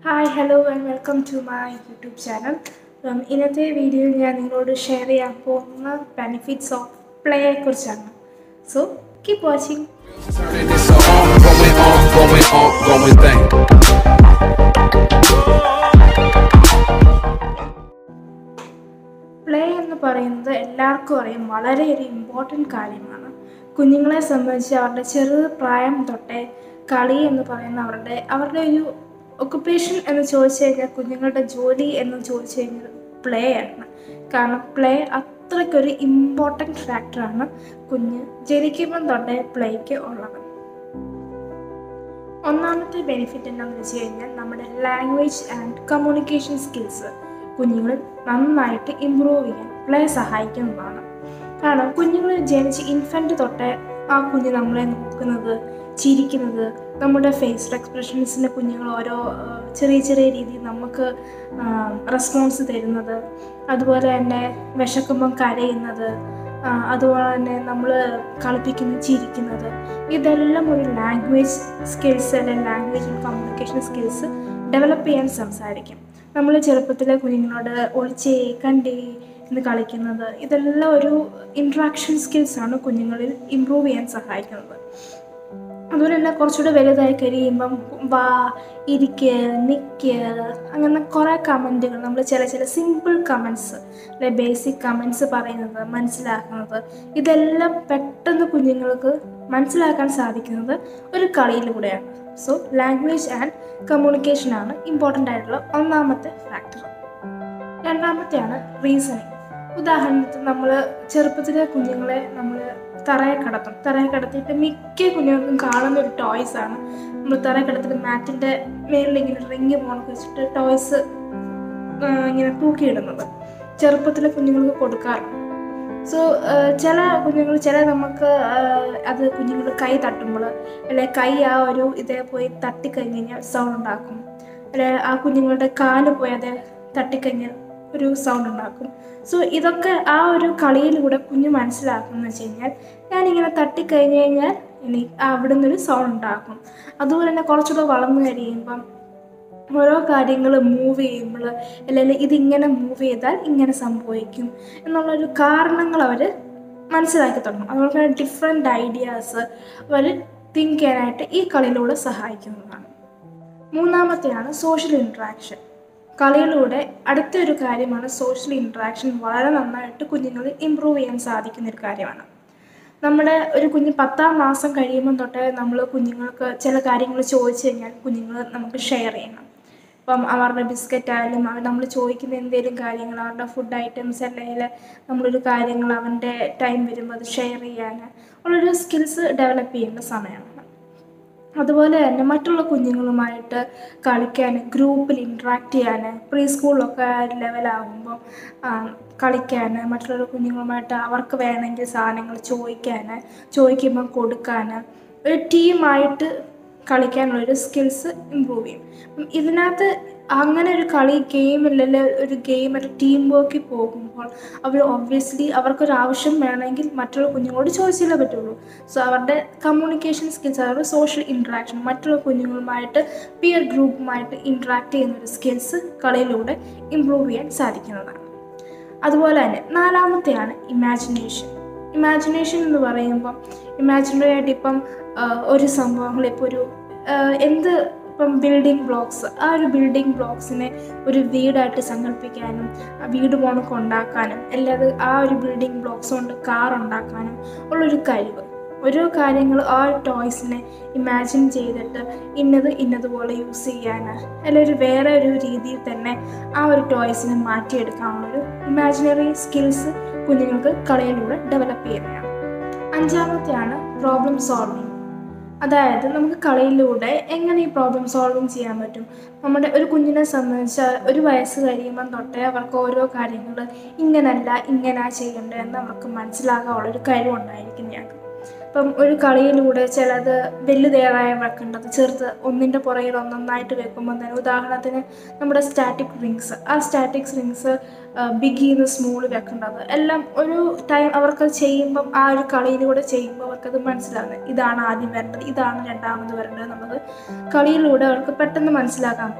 Hi hello and welcome to my YouTube channel അപ്പം ഇന്നത്തെ വീഡിയോയിൽ ഞാൻ നിങ്ങളോട് ഷെയർ ചെയ്യാൻ പോകുന്ന ബെനിഫിറ്റ്സ് ഓഫ് പ്ലേയെ കുറിച്ചാണ് so keep watching Turning this a on, going on, going on, going thing. Play എന്ന് പറയുന്നത് എല്ലാവർക്കും അറിയാം വളരെ ഒരു ഇമ്പോർട്ടൻറ്റ് കാര്യമാണ് കുഞ്ഞുങ്ങളെ സംബന്ധിച്ച് അവരുടെ ചെറു പ്രായം തൊട്ടേ കളി എന്ന് പറയുന്ന അവരുടെ അവരുടെ ഒരു ഒക്കുപ്പേഷൻ എന്ന് ചോദിച്ചു കഴിഞ്ഞാൽ കുഞ്ഞുങ്ങളുടെ ജോലി എന്ന് ചോദിച്ചു കഴിഞ്ഞാൽ പ്ലേ ആണ് കാരണം പ്ലേ അത്രയ്ക്കൊരു ഇമ്പോർട്ടൻറ്റ് ഫാക്ടറാണ് കുഞ്ഞ് ജനിക്കുമ്പം തൊട്ടേ പ്ലേക്ക് ഉള്ളത് ഒന്നാമത്തെ ബെനിഫിറ്റ് എന്താണെന്ന് വെച്ച് കഴിഞ്ഞാൽ നമ്മുടെ ലാംഗ്വേജ് ആൻഡ് കമ്മ്യൂണിക്കേഷൻ സ്കിൽസ് കുഞ്ഞുങ്ങൾ നന്നായിട്ട് ഇമ്പ്രൂവ് ചെയ്യാൻ പ്ലേ സഹായിക്കുന്നതാണ് കാരണം കുഞ്ഞുങ്ങൾ ജനിച്ച് ഇൻഫൻറ്റ് തൊട്ടേ ആ കുഞ്ഞ് നമ്മളെ നോക്കുന്നത് ചിരിക്കുന്നത് നമ്മുടെ ഫേസ് എക്സ്പ്രഷൻസിന് കുഞ്ഞുങ്ങൾ ഓരോ ആ, ചെറിയ ചെറിയ രീതിയിൽ നമുക്ക് റെസ്പോൺസ് തരുന്നത് അതുപോലെ തന്നെ വിശക്കുമ്പം കരയുന്നത് ആ, അതുപോലെ തന്നെ നമ്മൾ കളിപ്പിക്കുന്ന ചിരിക്കുന്നത് ഇതെല്ലാം ഒരു ലാംഗ്വേജ് സ്കിൽസ് അല്ലെങ്കിൽ language and communication skills develop ചെയ്യാൻ സംസാരിക്കും നമ്മൾ ചെറുപ്പത്തിലെ കുഞ്ഞുങ്ങളോട് ഒളിച്ചേ കണ്ടേ എന്ന് കളിക്കുന്നത് ഇതെല്ലാം ഒരു ഇൻട്രാക്ഷൻ സ്കിൽസാണ് കുഞ്ഞുങ്ങളിൽ ഇമ്പ്രൂവ് ചെയ്യാൻ സഹായിക്കുന്നത് അതുപോലെ തന്നെ കുറച്ചുകൂടെ വലുതായി കഴിയുമ്പം വാ ഇരിക്ക് നിൽക്ക് അങ്ങനെ കുറേ കമൻറ്റുകൾ നമ്മൾ ചില ചില സിമ്പിൾ കമൻസ് അല്ലെ ബേസിക് കമൻസ് പറയുന്നത് മനസ്സിലാക്കുന്നത് ഇതെല്ലാം പെട്ടെന്ന് കുഞ്ഞുങ്ങൾക്ക് മനസ്സിലാക്കാൻ സാധിക്കുന്നത് ഒരു കളിയിലൂടെയാണ് സോ ലാംഗ്വേജ് ആൻഡ് കമ്മ്യൂണിക്കേഷനാണ് ഇമ്പോർട്ടൻ്റ് ആയിട്ടുള്ള ഒന്നാമത്തെ ഫാക്ടർ രണ്ടാമത്തെയാണ് റീസണിങ് ഉദാഹരണത്തിന് നമ്മൾ ചെറുപ്പത്തിലെ കുഞ്ഞുങ്ങളെ നമ്മൾ തറയെ കടത്തും തറയെ കടത്തിയിട്ട് മിക്ക കുഞ്ഞുങ്ങൾക്കും കാണുന്ന ഒരു ടോയ്സ് ആണ് നമ്മൾ തറയെ കടത്തിയിട്ട് മാറ്റിൻ്റെ മേളിൽ ഇങ്ങനെ റിങ് പോണക്ക് വെച്ചിട്ട് ടോയ്സ് ഇങ്ങനെ തൂക്കിയിടുന്നത് ചെറുപ്പത്തിലെ കുഞ്ഞുങ്ങൾക്ക് കൊടുക്കാറുണ്ട് സോ ചില കുഞ്ഞുങ്ങൾ ചില നമുക്ക് ആ, അത് കുഞ്ഞുങ്ങൾ കൈ തട്ടുമ്പോൾ അല്ലെ കൈ ആ ഒരു ഇതേ പോയി തട്ടിക്കഴിഞ്ഞ് കഴിഞ്ഞാൽ സൗണ്ട് ഉണ്ടാക്കും അല്ലെ ആ കുഞ്ഞുങ്ങളുടെ കാല് പോയി അത് തട്ടിക്കഴിഞ്ഞാൽ ഒരു സൗണ്ട് ഉണ്ടാക്കും സോ ഇതൊക്കെ ആ ഒരു കളിയിലൂടെ കുഞ്ഞ് മനസ്സിലാക്കുന്നത് വെച്ച് കഴിഞ്ഞാൽ ഞാനിങ്ങനെ തട്ടിക്കഴിഞ്ഞ് കഴിഞ്ഞാൽ ഇനി അവിടെ നിന്നൊരു സൗണ്ട് ഉണ്ടാക്കും അതുപോലെ തന്നെ കുറച്ചുകൂടെ വളർന്നു കഴിയുമ്പം ഓരോ കാര്യങ്ങൾ മൂവ് ചെയ്യുമ്പോൾ അല്ലെങ്കിൽ ഇതിങ്ങനെ മൂവ് ചെയ്താൽ ഇങ്ങനെ സംഭവിക്കും എന്നുള്ളൊരു കാരണങ്ങൾ അവർ മനസ്സിലാക്കി തുടങ്ങും അതുപോലെ തന്നെ ഡിഫറെൻ്റ് ഐഡിയാസ് അവർ തിങ്ക് ചെയ്യാനായിട്ട് ഈ കളിയിലൂടെ സഹായിക്കുന്നതാണ് മൂന്നാമത്തെയാണ് സോഷ്യൽ ഇൻട്രാക്ഷൻ കളിയിലൂടെ അടുത്തൊരു കാര്യമാണ് സോഷ്യൽ ഇൻട്രാക്ഷൻ വളരെ നന്നായിട്ട് കുഞ്ഞുങ്ങളിൽ ഇമ്പ്രൂവ് ചെയ്യാൻ സാധിക്കുന്ന ഒരു കാര്യമാണ് നമ്മുടെ ഒരു കുഞ്ഞ് പത്താം മാസം കഴിയുമ്പോൾ തൊട്ടേ നമ്മൾ കുഞ്ഞുങ്ങൾക്ക് ചില കാര്യങ്ങൾ ചോദിച്ചു കഴിഞ്ഞാൽ കുഞ്ഞുങ്ങൾ നമുക്ക് ഷെയർ ചെയ്യണം ഇപ്പം അവരുടെ ബിസ്ക്കറ്റ് ആയാലും അവർ നമ്മൾ ചോദിക്കുന്ന എന്തെങ്കിലും കാര്യങ്ങൾ അവരുടെ ഫുഡ് ഐറ്റംസ് അല്ലെങ്കിൽ നമ്മളൊരു കാര്യങ്ങൾ അവൻ്റെ ടൈം വരുമ്പോൾ അത് ഷെയർ ചെയ്യാൻ ഉള്ളൊരു സ്കിൽസ് ഡെവലപ്പ് ചെയ്യേണ്ട സമയമാണ് അതുപോലെ തന്നെ മറ്റുള്ള കുഞ്ഞുങ്ങളുമായിട്ട് കളിക്കാൻ ഗ്രൂപ്പിൽ ഇൻട്രാക്ട് ചെയ്യാൻ പ്രീ സ്കൂളിലൊക്കെ ലെവലാകുമ്പോൾ കളിക്കാൻ മറ്റുള്ള കുഞ്ഞുങ്ങളുമായിട്ട് അവർക്ക് വേണമെങ്കിൽ സാധനങ്ങൾ ചോദിക്കാൻ ചോദിക്കുമ്പോൾ കൊടുക്കാൻ ഒരു ടീമായിട്ട് കളിക്കാനുള്ളൊരു സ്കിൽസ് ഇമ്പ്രൂവ് ചെയ്യും അപ്പം ഇതിനകത്ത് അങ്ങനെ ഒരു കളി ഗെയിമിലല്ല ഒരു ഗെയിം ഒരു ടീം വർക്കിൽ പോകുമ്പോൾ അവർ ഒബ്വിയസ്ലി അവർക്കൊരു ആവശ്യം വേണമെങ്കിൽ മറ്റുള്ള കുഞ്ഞുങ്ങളോട് ചോദിച്ചാലേ പറ്റുള്ളൂ സോ അവരുടെ കമ്മ്യൂണിക്കേഷൻ സ്കിൽസ് അവരുടെ സോഷ്യൽ ഇൻട്രാക്ഷൻ മറ്റുള്ള കുഞ്ഞുങ്ങളുമായിട്ട് പിയർ ഗ്രൂപ്പുമായിട്ട് ഇൻട്രാക്ട് ചെയ്യുന്ന ഒരു സ്കിൽസ് കളിയിലൂടെ ഇമ്പ്രൂവ് ചെയ്യാൻ സാധിക്കുന്നതാണ് അതുപോലെ തന്നെ നാലാമത്തെയാണ് ഇമാജിനേഷൻ ഇമാജിനേഷൻ എന്ന് പറയുമ്പം ഇമാജിനറി ആയിട്ട് ഇപ്പം ആ, ഒരു സംഭവങ്ങൾ ഇപ്പോൾ ഒരു ആ, എന്ത് ഇപ്പം ബിൽഡിംഗ് ബ്ലോക്സ് ആ ഒരു ബിൽഡിംഗ് ബ്ലോക്സിനെ ഒരു വീടായിട്ട് സങ്കല്പിക്കാനും ആ വീട് പോണക്ക് ഉണ്ടാക്കാനും അല്ലാതെ ആ ഒരു ബിൽഡിംഗ് ബ്ലോക്സ് കൊണ്ട് കാർ ഉണ്ടാക്കാനും ഉള്ളൊരു കഴിവ് ഓരോ കാര്യങ്ങൾ ആ ഒരു ടോയ്സിനെ ഇമാജിൻ ചെയ്തിട്ട് ഇന്നത് ഇന്നതുപോലെ യൂസ് ചെയ്യാൻ അല്ലെങ്കിൽ ഒരു വേറെ ഒരു രീതിയിൽ തന്നെ ആ ഒരു ടോയ്സിനെ മാറ്റിയെടുക്കാനുള്ളൊരു ഇമാജിനറി സ്കിൽസ് കുഞ്ഞുങ്ങൾക്ക് കളിയിലൂടെ ഡെവലപ്പ് ചെയ്യുന്നതാണ് അഞ്ചാമത്തെയാണ് പ്രോബ്ലം സോൾവിങ് അതായത് നമുക്ക് കളിയിലൂടെ എങ്ങനെ ഈ പ്രോബ്ലം സോൾവിങ് ചെയ്യാൻ പറ്റും നമ്മുടെ ഒരു കുഞ്ഞിനെ സംബന്ധിച്ച് ഒരു വയസ്സ് കഴിയുമ്പം തൊട്ടേ അവർക്ക് ഓരോ കാര്യങ്ങൾ ഇങ്ങനല്ല ഇങ്ങനെ ചെയ്യേണ്ടത് എന്ന് അവർക്ക് മനസ്സിലാകാനുള്ളൊരു കഴിവുണ്ടായിരിക്കും ഞങ്ങൾക്ക് ഇപ്പം ഒരു കളിയിലൂടെ ചിലത് വലുതേറായ വെക്കേണ്ടത് ചെറുത് ഒന്നിൻ്റെ പുറകിൽ ഒന്നൊന്നായിട്ട് വെക്കുമ്പോൾ തന്നെ ഉദാഹരണത്തിന് നമ്മുടെ സ്റ്റാറ്റിക് റിങ്സ് ആ സ്റ്റാറ്റിക് റിങ്സ് ബിഗ് നിന്ന് സ്മോൾ വെക്കേണ്ടത് എല്ലാം ഒരു ടൈം അവർക്ക് ചെയ്യുമ്പം ആ ഒരു കളിയിലൂടെ ചെയ്യുമ്പോൾ അവർക്കത് മനസ്സിലാവുന്നത് ഇതാണ് ആദ്യം വരേണ്ടത് ഇതാണ് രണ്ടാമത് വരേണ്ടത് എന്നുള്ളത് കളിയിലൂടെ അവർക്ക് പെട്ടെന്ന് മനസ്സിലാക്കാൻ പറ്റും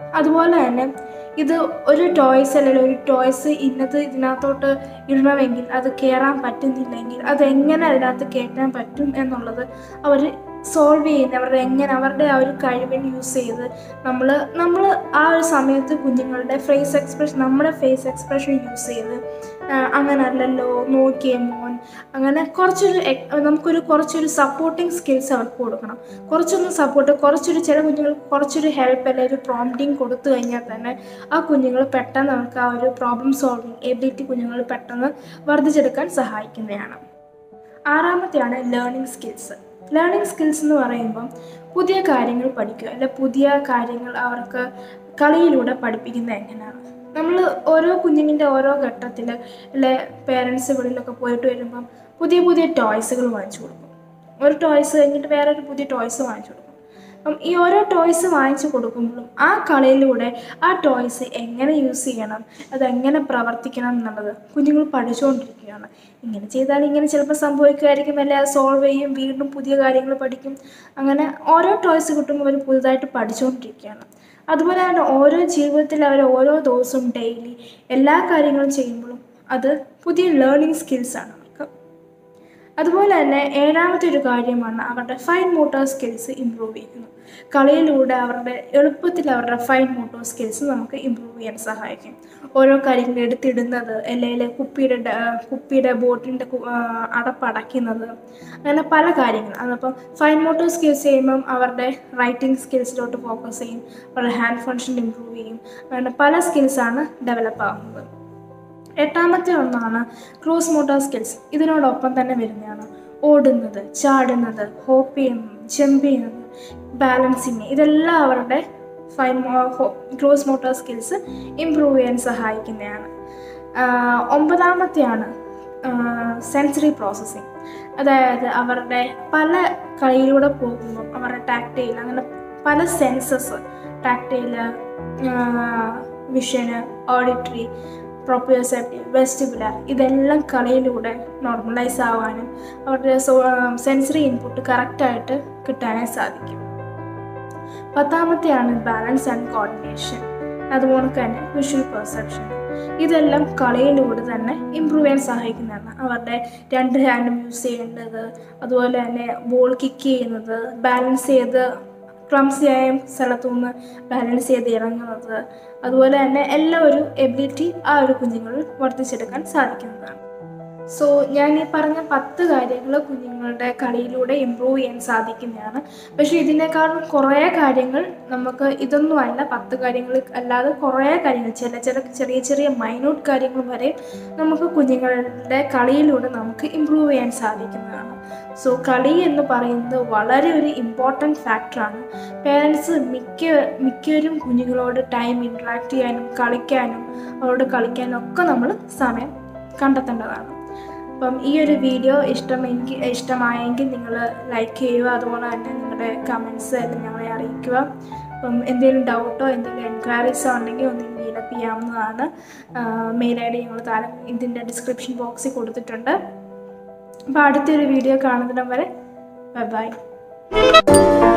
അതുപോലെ തന്നെ ഇത് ഒരു ടോയ്സ് അല്ലെങ്കിൽ ഒരു ടോയ്സ് ഇന്നത് ഇതിനകത്തോട്ട് ഇടണമെങ്കിൽ അത് കയറാൻ പറ്റുന്നില്ലെങ്കിൽ അത് എങ്ങനെ അതിനകത്ത് കയറ്റാൻ പറ്റും എന്നുള്ളത് അവർ സോൾവ് ചെയ്യുന്ന അവരുടെ എങ്ങനെ അവരുടെ ആ ഒരു കഴിവിന് യൂസ് ചെയ്ത് നമ്മൾ നമ്മൾ ആ ഒരു സമയത്ത് കുഞ്ഞുങ്ങളുടെ ഫേസ് എക്സ്പ്രഷൻ നമ്മുടെ ഫേസ് എക്സ്പ്രഷൻ യൂസ് ചെയ്ത് ആ, അങ്ങനെ അല്ലല്ലോ നോക്കിയേ മോൻ അങ്ങനെ കുറച്ചൊരു എ- നമുക്കൊരു കുറച്ചൊരു സപ്പോർട്ടിങ് സ്കിൽസ് അവർക്ക് കൊടുക്കണം കുറച്ചൊന്ന് സപ്പോർട്ട് കുറച്ചൊരു ചില കുഞ്ഞുങ്ങൾക്ക് കുറച്ചൊരു ഹെൽപ്പ് അല്ലെങ്കിൽ ഒരു പ്രോംപ്റ്റിംഗ് കൊടുത്തു കഴിഞ്ഞാൽ തന്നെ ആ കുഞ്ഞുങ്ങൾ പെട്ടെന്ന് അവർക്ക് ആ ഒരു പ്രോബ്ലം സോൾവിങ് എബിലിറ്റി കുഞ്ഞുങ്ങൾ പെട്ടെന്ന് വർദ്ധിച്ചെടുക്കാൻ സഹായിക്കുന്നതാണ് ആറാമത്തെയാണ് ലേണിംഗ് സ്കിൽസ് ലേണിംഗ് സ്കിൽസ് എന്ന് പറയുമ്പം പുതിയ കാര്യങ്ങൾ പഠിക്കുക അല്ലെ പുതിയ കാര്യങ്ങൾ അവർക്ക് കളിയിലൂടെ പഠിപ്പിക്കുന്നത് എങ്ങനെയാണ് നമ്മൾ ഓരോ കുഞ്ഞിൻ്റെ ഓരോ ഘട്ടത്തിൽ അല്ലെ പേരൻസ് വെളിയിലൊക്കെ പോയിട്ട് വരുമ്പം പുതിയ പുതിയ ടോയ്സുകൾ വാങ്ങിച്ചു കൊടുക്കും ഒരു ടോയ്സ് കഴിഞ്ഞിട്ട് വേറെ ഒരു പുതിയ ടോയ്സ് വാങ്ങിച്ചു കൊടുക്കും അപ്പം ഈ ഓരോ ടോയ്സ് വാങ്ങിച്ചു കൊടുക്കുമ്പോഴും ആ കളിയിലൂടെ ആ ടോയ്സ് എങ്ങനെ യൂസ് ചെയ്യണം അതെങ്ങനെ പ്രവർത്തിക്കണം എന്നുള്ളത് കുഞ്ഞുങ്ങൾ പഠിച്ചുകൊണ്ടിരിക്കുകയാണ് ഇങ്ങനെ ചെയ്താൽ ഇങ്ങനെ ചിലപ്പോൾ സംഭവിക്കുമായിരിക്കും അല്ലെ അത് സോൾവ് ചെയ്യും വീണ്ടും പുതിയ കാര്യങ്ങൾ പഠിക്കും അങ്ങനെ ഓരോ ടോയ്സ് കിട്ടുമ്പോൾ അവർ പുതുതായിട്ട് പഠിച്ചുകൊണ്ടിരിക്കുകയാണ് അതുപോലെ തന്നെ ഓരോ ജീവിതത്തിൽ അവർ ഓരോ ദിവസവും ഡെയിലി എല്ലാ കാര്യങ്ങളും ചെയ്യുമ്പോഴും അത് പുതിയ ലേണിംഗ് സ്കിൽസാണ് അവർക്ക് അതുപോലെ തന്നെ ഏഴാമത്തെ ഒരു കാര്യമാണ് അവരുടെ ഫൈൻ മോട്ടോർ സ്കിൽസ് ഇമ്പ്രൂവ് ചെയ്യുന്നു കളിയിലൂടെ അവരുടെ എളുപ്പത്തിൽ അവരുടെ ഫൈൻ മോട്ടോർ സ്കിൽസ് നമുക്ക് ഇമ്പ്രൂവ് ചെയ്യാൻ സഹായിക്കും ഓരോ കാര്യങ്ങൾ എടുത്തിടുന്നത് അല്ലെങ്കിൽ കുപ്പിയുടെ ഡ- കുപ്പിയുടെ ബോട്ടിൻ്റെ അടപ്പടയ്ക്കുന്നത് അങ്ങനെ പല കാര്യങ്ങൾ അതപ്പം ഫൈൻ മോട്ടോർ സ്കിൽസ് ചെയ്യുമ്പം അവരുടെ റൈറ്റിംഗ് സ്കിൽസിലോട്ട് ഫോക്കസ് ചെയ്യും അവരുടെ ഹാൻഡ് ഫങ്ഷൻ ഇമ്പ്രൂവ് ചെയ്യും അങ്ങനെ പല സ്കിൽസാണ് ഡെവലപ്പ് ആകുന്നത് എട്ടാമത്തെ ഒന്നാണ് ക്രോസ് മോട്ടോർ സ്കിൽസ് ഇതിനോടൊപ്പം തന്നെ വരുന്നതാണ് ഓടുന്നത് ചാടുന്നത് ഹോപ്പ് ചെയ്യുന്നത് ജമ്പ് ചെയ്യുന്നത് ബാലൻസിങ് ഇതെല്ലാം അവരുടെ fine gross motor skills improve ചെയ്യാൻ സഹായിക്കുന്നതാണ് ആഹ് ഒമ്പതാമത്തെയാണ് സെൻസറി പ്രോസസ്സിങ് അതായത് അവരുടെ പല കളിയിലൂടെ പോകുമ്പോൾ അവരുടെ ടാക്ടൈൽ അങ്ങനെ പല സെൻസസ് ടാക്ടൈൽ വിഷന് ഓഡിറ്ററി പ്രൊപ്രിയോസെപ്റ്റീവ് വെസ്റ്റിബുലർ ഇതെല്ലാം കളിയിലൂടെ നോർമലൈസ് ആവാനും അവരുടെ സെൻസറി ഇൻപുട്ട് കറക്റ്റായിട്ട് കിട്ടാനും സാധിക്കും പത്താമത്തെയാണ് ബാലൻസ് ആൻഡ് കോർഡിനേഷൻ അതുപോലെ തന്നെ വിഷ്വൽ പെർസെപ്ഷൻ ഇതെല്ലാം കളിയിലൂടെ തന്നെ ഇമ്പ്രൂവ് ചെയ്യാൻ സഹായിക്കുന്നതാണ് അവരുടെ രണ്ട് ഹാൻഡും യൂസ് ചെയ്യേണ്ടത് അതുപോലെ തന്നെ ബോൾ കിക്ക് ചെയ്യുന്നത് ബാലൻസ് ചെയ്ത് ക്ലംസിയായ സ്ഥലത്തു നിന്ന് ബാലൻസ് ചെയ്ത് ഇറങ്ങുന്നത് അതുപോലെ തന്നെ എല്ലാ ഒരു എബിലിറ്റി ആ ഒരു കുഞ്ഞുങ്ങളിൽ വർദ്ധിച്ചെടുക്കാൻ സാധിക്കുന്നതാണ് സോ ഞാൻ ഈ പറഞ്ഞ പത്ത് കാര്യങ്ങൾ കുഞ്ഞുങ്ങളുടെ കളിയിലൂടെ ഇമ്പ്രൂവ് ചെയ്യാൻ സാധിക്കുന്നതാണ് പക്ഷേ ഇതിനേക്കാളും കുറേ കാര്യങ്ങൾ നമുക്ക് ഇതൊന്നുമല്ല പത്ത് കാര്യങ്ങൾ അല്ലാതെ കുറേ കാര്യങ്ങൾ ചില ചില ചെറിയ ചെറിയ മൈന്യൂട്ട് കാര്യങ്ങൾ വരെ നമുക്ക് കുഞ്ഞുങ്ങളുടെ കളിയിലൂടെ നമുക്ക് ഇമ്പ്രൂവ് ചെയ്യാൻ സാധിക്കുന്നതാണ് സോ കളി എന്ന് പറയുന്നത് വളരെ ഒരു ഇമ്പോർട്ടൻറ്റ് ഫാക്ടറാണ് പേരൻസ് മിക്ക മിക്കവരും കുഞ്ഞുങ്ങളോട് ടൈം ഇൻട്രാക്ട് ചെയ്യാനും കളിക്കാനും അവരോട് കളിക്കാനും ഒക്കെ നമ്മൾ സമയം കണ്ടെത്തേണ്ടതാണ് അപ്പം ഈ ഒരു വീഡിയോ ഇഷ്ടമെങ്കിൽ ഇഷ്ടമായെങ്കിൽ നിങ്ങൾ ലൈക്ക് ചെയ്യുക അതുപോലെ തന്നെ നിങ്ങളുടെ കമൻസ് എല്ലാം ഞങ്ങളെ അറിയിക്കുക അപ്പം എന്തെങ്കിലും ഡൗട്ടോ എന്തെങ്കിലും എൻക്വയറീസോ ഉണ്ടെങ്കിൽ ഒന്ന് മീലപ്പ് ചെയ്യാവുന്നതാണ് മെയിൽ ഐ ഡി ഞങ്ങൾ താരം ഇതിൻ്റെ ഡിസ്ക്രിപ്ഷൻ ബോക്സിൽ കൊടുത്തിട്ടുണ്ട് അപ്പോൾ അടുത്തൊരു വീഡിയോ കാണുന്നിടം വരെ ബൈ ബൈ